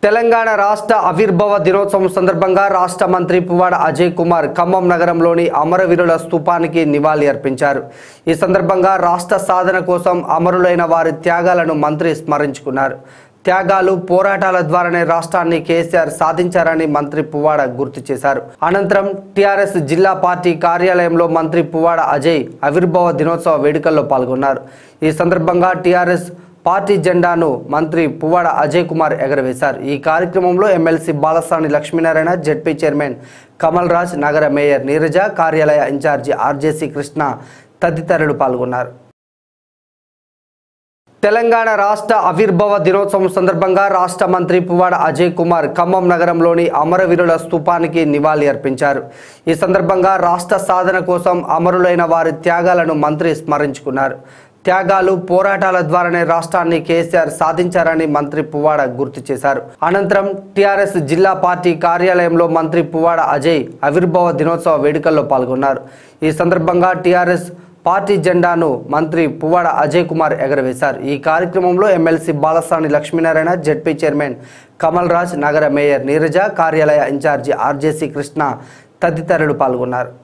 తెలంగాణ రాష్ట్ర ఆవిర్భావ దినోత్సవం సందర్భంగా రాష్ట్ర మంత్రి పువ్వాడ అజయ్ కుమార్ ఖమ్మం నగరంలోని అమరవీరుల స్తూపానికి నివాళి అర్పించారు ఈ సందర్భంగా రాష్ట్ర సాధన కోసం అమరులైన వారి త్యాగాలను మంత్రి స్మరించుకున్నారు త్యాగాలు పోరాటాల ద్వారానే రాష్ట్రాన్ని కేసీఆర్ సాధించారని మంత్రి పువ్వాడ గుర్తు చేశారు అనంతరం టీఆర్ఎస్ జిల్లా పార్టీ కార్యాలయంలో మంత్రి పువ్వాడ అజయ్ ఆవిర్భావ దినోత్సవ వేడుకల్లో పాల్గొన్నారు ఈ సందర్భంగా టీఆర్ఎస్ పార్టీ జెండాను మంత్రి పువ్వాడ అజయ్ కుమార్ ఎగరవేశారు ఈ కార్యక్రమంలో MLC Balasani Lakshminarayana ZP chairman Kamal Raj నగర మేయర్ నీరజ కార్యాలయ ఇన్ఛార్జి ఆర్జేసీ కృష్ణ తదితరులు పాల్గొన్నారు తెలంగాణ రాష్ట్ర ఆవిర్భావ దినోత్సవం సందర్భంగా రాష్ట్ర మంత్రి పువ్వాడ అజయ్ కుమార్ ఖమ్మం నగరంలోని అమరవీరుల స్తూపానికి నివాళి అర్పించారు ఈ సందర్భంగా రాష్ట్ర సాధన కోసం అమరులైన వారి త్యాగాలను మంత్రి స్మరించుకున్నారు త్యాగాలు పోరాటాల ద్వారానే రాష్ట్రాన్ని కేసీఆర్ సాధించారని మంత్రి పువ్వాడ గుర్తు చేశారు అనంతరం టీఆర్ఎస్ జిల్లా పార్టీ కార్యాలయంలో మంత్రి పువ్వాడ అజయ్ ఆవిర్భావ దినోత్సవ వేడుకల్లో పాల్గొన్నారు ఈ సందర్భంగా టీఆర్ఎస్ పార్టీ జెండాను మంత్రి పువ్వాడ అజయ్ కుమార్ ఎగరవేశారు ఈ కార్యక్రమంలో MLC Balasani Lakshminarayana ZP chairman Kamal Raj నగర మేయర్ నీరజ కార్యాలయ ఇన్ఛార్జి ఆర్జేసీ కృష్ణ తదితరులు పాల్గొన్నారు